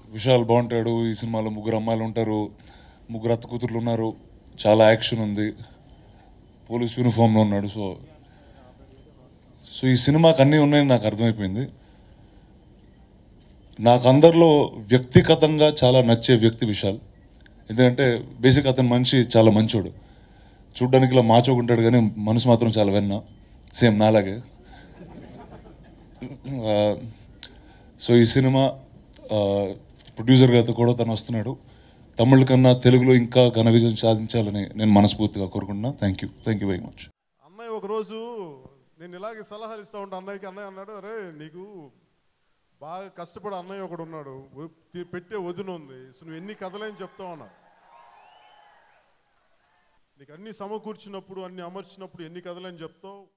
విశాల్ బాగుంటాడు ఈ సినిమాలో ముగ్గురు అమ్మాయిలు ఉంటారు ముగ్గురు అత్త కూతుర్లు ఉన్నారు చాలా యాక్షన్ ఉంది పోలీస్ యూనిఫామ్లో ఉన్నాడు సో సో ఈ సినిమాకి అన్నీ ఉన్నాయని నాకు అర్థమైపోయింది నాకు అందరిలో వ్యక్తిగతంగా చాలా నచ్చే వ్యక్తి విశాల్ ఎందుకంటే బేసిక్ అతని మనిషి చాలా మంచోడు చూడ్డానికి ఇలా మాచోకుంటాడు కానీ మనసు మాత్రం చాలా వెన్న సేమ్ నాలాగే ఆ, సో ఈ సినిమా ఆ, ప్రొడ్యూసర్ గారితో కూడా తను వస్తున్నాడు తమిళ కన్నా తెలుగులో ఇంకా ఘన విజయం సాధించాలని నేను మనస్ఫూర్తిగా కోరుకుంటున్నా thank you thank you very much అన్నయ్య ఒకరోజు నేను ఇలాగే సలహాలు ఇస్తా ఉంటా అన్నయ్యకి అన్నయ్య అన్నాడు అరే నీకు బాగా కష్టపడి అన్నయ్య ఒకడు ఉన్నాడు వ- తి- పెట్టే వదిన ఉంది సో నువ్వు ఎన్ని కథలని చెప్తావు అన్నా నీకు అన్ని సమకూర్చినప్పుడు అన్ని అమర్చినప్పుడు ఎన్ని కథలని చెప్తావు